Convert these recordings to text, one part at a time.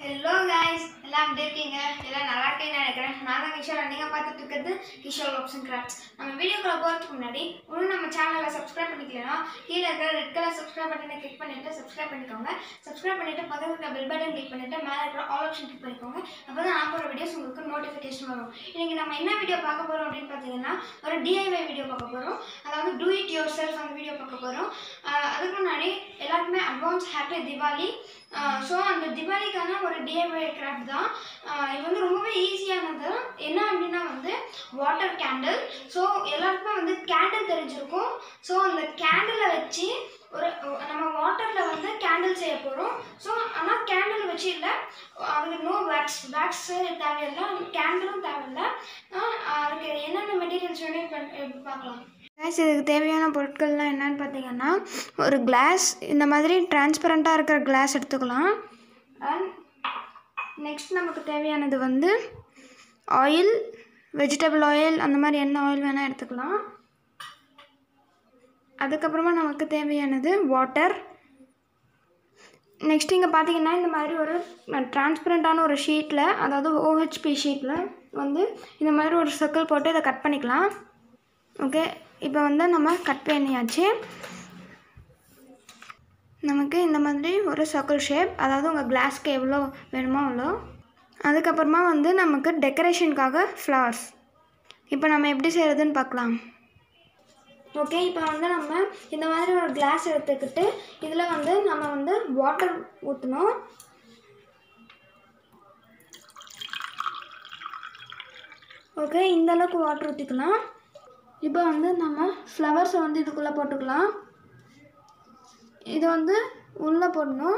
hello guys எல்லாம் எப்படி இருக்கீங்க எல்லாம் நல்லா இருக்கேன்னு நினைக்கிறேன் நான் தான் கிஷோர் நீங்கள் பார்த்துட்டு இருக்கிறது கிஷோர் லாப்ஸ் அண்ட் கிராஃப்ட்ஸ் நம்ம வீடியோக்குள்ள போகிறதுக்கு முன்னாடி இன்னும் நம்ம சேனலை சப்ஸ்கிரைப் பண்ணிக்கலனா கீழே இருக்கிற ரெட் கலர் சப்ஸ்கிரைப் பட்டனை கிளிக் பண்ணிட்டு சப்ஸ்கிரைப் பண்ணிக்கோங்க சப்ஸ்கிரைப் பண்ணிட்டு பக்கத்துல இருக்க பெல் பட்டன் கிளிக் பண்ணிட்டு மேலே இருக்கிற ஆல் ஆப்ஷன் கிளிக் பண்ணிக்கோங்க அப்போ தான் நான் போகிற வீடியோஸ் உங்களுக்கு நோட்டிஃபிகேஷன் வரும் இன்னைக்கு நம்ம என்ன வீடியோ பார்க்க போகிறோம் அப்படின்னு பார்த்தீங்கன்னா ஒரு டிஐவை வீடியோ பார்க்க போகிறோம் அதாவது டூ இட் யுவர் செல்ஃப் அந்த வீடியோ பார்க்க போகிறோம் அதுக்கு முன்னாடி எல்லாருக்குமே அட்வான்ஸ் ஹாப்பி திவாலி ஸோ அந்த திவாலிக்கான ஒரு டிஐஒய் கிராஃப்ட் தான் ஆஹ் இது வந்து ரொம்பவே ஈஸியானது என்ன அப்படின்னா வந்து வாட்டர் கேண்டில் ஸோ எல்லாருக்குமே வந்து கேண்டில் தெரிஞ்சிருக்கும் ஸோ அந்த கேண்டிலை வச்சு ஒரு நம்ம வாட்டரில் வந்து கேண்டில் செய்ய போகிறோம் ஸோ ஆனால் கேண்டில் வச்சு இல்லை அதுக்கு நோ வேக்ஸ் வேக்ஸு தேவையில்லை கேண்டிலும் தேவையில்லை ஆஹ் அதுக்கு என்னென்ன மெட்டீரியல்ஸ் வேணும் இப்போ பார்க்கலாம் கேஸ் இதுக்கு தேவையான பொருட்கள்லாம் என்னன்னு பார்த்தீங்கன்னா ஒரு கிளாஸ் இந்த மாதிரி டிரான்ஸ்பரண்ட்டாக இருக்கிற கிளாஸ் எடுத்துக்கலாம் அண்ட் நெக்ஸ்ட் நமக்கு தேவையானது வந்து ஆயில் வெஜிடபிள் ஆயில் அந்த மாதிரி என்ன ஆயில் வேணால் எடுத்துக்கலாம் அதுக்கப்புறமா நமக்கு தேவையானது வாட்டர் நெக்ஸ்ட் இங்கே பார்த்தீங்கன்னா இந்த மாதிரி ஒரு டிரான்ஸ்பரண்ட்டான ஒரு ஷீட்டில் அதாவது ஓஹெச்பி ஷீட்டில் வந்து இந்த மாதிரி ஒரு சர்க்கிள் போட்டு இதை கட் பண்ணிக்கலாம் ஓகே இப்போ வந்து நம்ம கட் பண்ணியாச்சு நமக்கு இந்த மாதிரி ஒரு சர்க்கிள் ஷேப் அதாவது உங்கள் கிளாஸ்க்கு எவ்வளோ வேணுமோ அவ்வளோ அதுக்கப்புறமா வந்து நமக்கு டெக்கரேஷனுக்காக ஃப்ளவர்ஸ் இப்போ நம்ம எப்படி செய்கிறதுன்னு பார்க்கலாம் ஓகே இப்போ வந்து நம்ம இந்த மாதிரி ஒரு கிளாஸ் எடுத்துக்கிட்டு இதில் வந்து நம்ம வந்து வாட்டர் ஊற்றணும் ஓகே இந்த அளவுக்கு வாட்டர் ஊற்றிக்கலாம் இப்போ வந்து நம்ம ஃப்ளவர்ஸை வந்து இதுக்குள்ளே போட்டுக்கலாம் இது வந்து உள்ளே போடணும்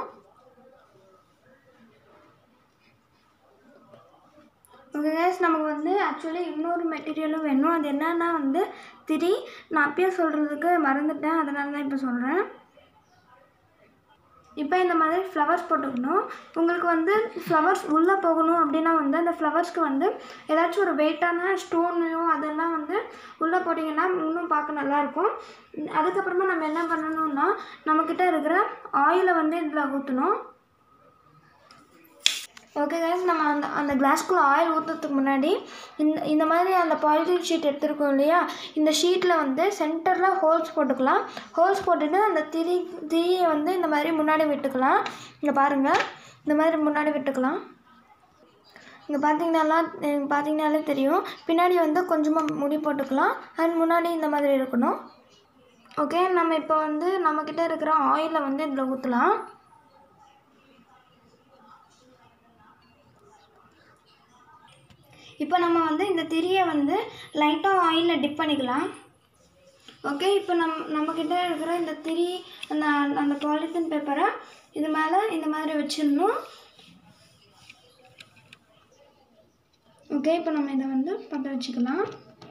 ஓகே கேஸ் நமக்கு வந்து ஆக்சுவலி இன்னொரு மெட்டீரியலும் வேணும் அது என்னன்னா வந்து திரி நான் அப்பயே சொல்கிறதுக்கு மறந்துட்டேன் அதனால தான் இப்போ சொல்கிறேன் இப்போ இந்த மாதிரி ஃப்ளவர்ஸ் போட்டுக்கணும் உங்களுக்கு வந்து ஃப்ளவர்ஸ் உள்ளே போகணும் அப்படின்னா வந்து அந்த ஃப்ளவர்ஸ்க்கு வந்து ஏதாச்சும் ஒரு வெயிட்டான ஸ்டோனையோ அதெல்லாம் வந்து உள்ளே போட்டிங்கன்னா இன்னும் பார்க்க நல்லாயிருக்கும் அதுக்கப்புறமா நம்ம என்ன பண்ணணும்னா நம்மக்கிட்ட இருக்கிற ஆயிலை வந்து இதில் ஊற்றணும் ஓகே கைஸ் நம்ம அந்த அந்த கிளாஸ்க்குள்ளே ஆயில் ஊற்றுறதுக்கு முன்னாடி இந்த இந்த மாதிரி அந்த பாலித்தீன் ஷீட் எடுத்துருக்கோம் இல்லையா இந்த ஷீட்டில் வந்து சென்டரில் ஹோல்ஸ் போட்டுக்கலாம் ஹோல்ஸ் போட்டுட்டு அந்த திரி திரியை வந்து இந்த மாதிரி முன்னாடி விட்டுக்கலாம் இங்கே பாருங்கள் இந்த மாதிரி முன்னாடி விட்டுக்கலாம் இங்கே பார்த்தீங்கனாலாம் பார்த்தீங்கனாலே தெரியும் பின்னாடி வந்து கொஞ்சமாக முடி போட்டுக்கலாம் அண்ட் முன்னாடி இந்த மாதிரி இருக்கணும் ஓகே நம்ம இப்போ வந்து நம்மக்கிட்ட இருக்கிற ஆயிலை வந்து இதில் ஊற்றலாம் இப்போ நம்ம வந்து இந்த திரியை வந்து லைட்டாக ஆயிலில் டிப் பண்ணிக்கலாம் ஓகே இப்போ நம் நம்மக்கிட்ட இருக்கிற இந்த திரி அந்த அந்த பாலித்தீன் பேப்பரை இது மேலே இந்த மாதிரி வச்சிடணும் ஓகே இப்போ நம்ம இதை வந்து பற்ற வச்சுக்கலாம்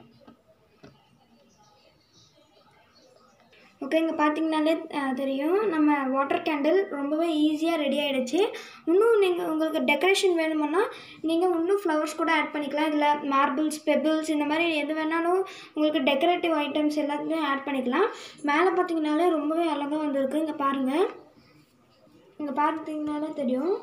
ஓகே இங்கே பார்த்தீங்கனாலே அஹ், தெரியும் நம்ம வாட்டர் கேண்டில் ரொம்பவே ஈஸியாக ரெடி ஆகிடுச்சு இன்னும் நீங்கள் உங்களுக்கு டெக்கரேஷன் வேணுமுன்னா நீங்கள் இன்னும் ஃப்ளவர்ஸ் கூட ஆட் பண்ணிக்கலாம் இதில் மார்பிள்ஸ் பெபிள்ஸ் இந்த மாதிரி எது வேணாலும் உங்களுக்கு டெக்கரேட்டிவ் ஐட்டம்ஸ் எல்லாத்தையுமே ஆட் பண்ணிக்கலாம் மேலே பார்த்தீங்கனாலே ரொம்பவே அழகாக வந்திருக்கு இங்கே பாருங்கள் இங்கே பார்த்தீங்கனாலே தெரியும்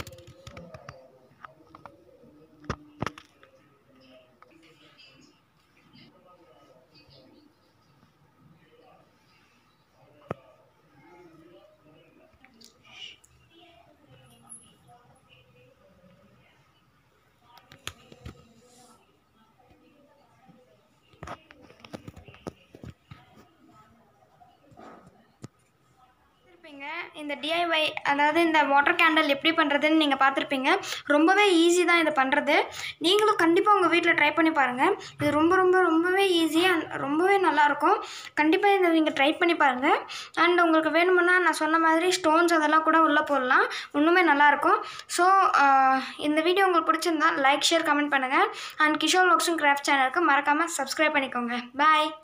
பார்த்துருப்பீங்க இந்த டிஐஒய் அதாவது இந்த வாட்டர் கேண்டில் எப்படி பண்ணுறதுன்னு நீங்கள் பார்த்துருப்பீங்க ரொம்பவே ஈஸி தான் இதை பண்ணுறது நீங்களும் கண்டிப்பாக உங்கள் வீட்டில் ட்ரை பண்ணி பாருங்கள் இது ரொம்ப ரொம்ப ரொம்பவே ஈஸியாக ரொம்பவே நல்லாயிருக்கும் கண்டிப்பாக இதை நீங்கள் ட்ரை பண்ணி பாருங்கள் அண்ட் உங்களுக்கு வேணுமுன்னா நான் சொன்ன மாதிரி ஸ்டோன்ஸ் அதெல்லாம் கூட உள்ளே போடலாம் இன்னுமே நல்லாயிருக்கும் ஸோ இந்த வீடியோ உங்களுக்கு பிடிச்சிருந்தா லைக் ஷேர் கமெண்ட் பண்ணுங்கள் அண்ட் கிஷோர் லோக்ஸும் கிராஃப்ட் சேனலுக்கு மறக்காமல் சப்ஸ்கிரைப் பண்ணிக்கோங்க பாய்